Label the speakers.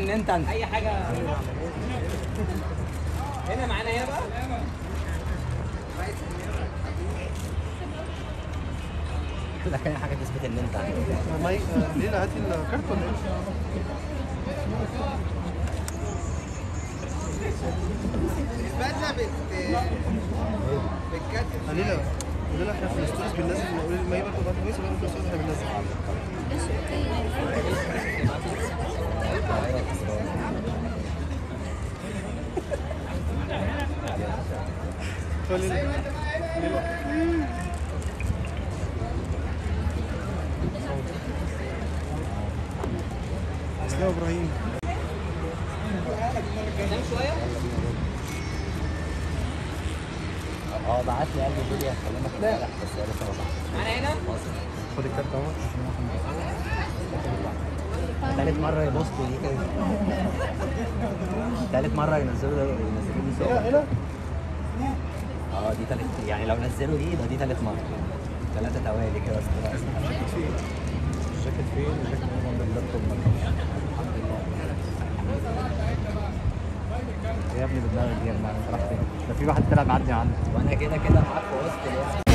Speaker 1: ان انت انت
Speaker 2: اي حاجه هنا معانا هنا بقى
Speaker 1: لك اي حاجه تثبت ان انت انت
Speaker 3: ماي ليلى هاتي الكارت ولا ايه؟
Speaker 4: البدله بت بتكتب
Speaker 3: آه، ليلى ليلى احنا في الستوريز بننزل نقول الماي برضه بعد كويس بقى في الستوريز احنا بننزل فليلى ليلى اسلام ابراهيم
Speaker 2: قدام شويه
Speaker 1: اه بعت لي قال لي فيديو هكلمك امبارح بس هي لسه ما بعتش
Speaker 2: معانا هنا
Speaker 3: خد الكارت اهو
Speaker 1: تالت مرة يبوستوا دي كده تالت مرة ينزلوا ينزلوا لي صور
Speaker 3: هنا
Speaker 1: اه دي تالت يعني لو نزلوا دي يبقى دي تالت مرة ثلاثة توالي كده بس
Speaker 3: الجاكيت فين؟ الجاكيت
Speaker 1: عند اللابتوب مكانش. الحمد لله
Speaker 5: يا ابني بدماغك دي يا ابني راح فين؟ ده في واحد طلع معدي عني
Speaker 1: وانا كده كده معاك في وسط الوسط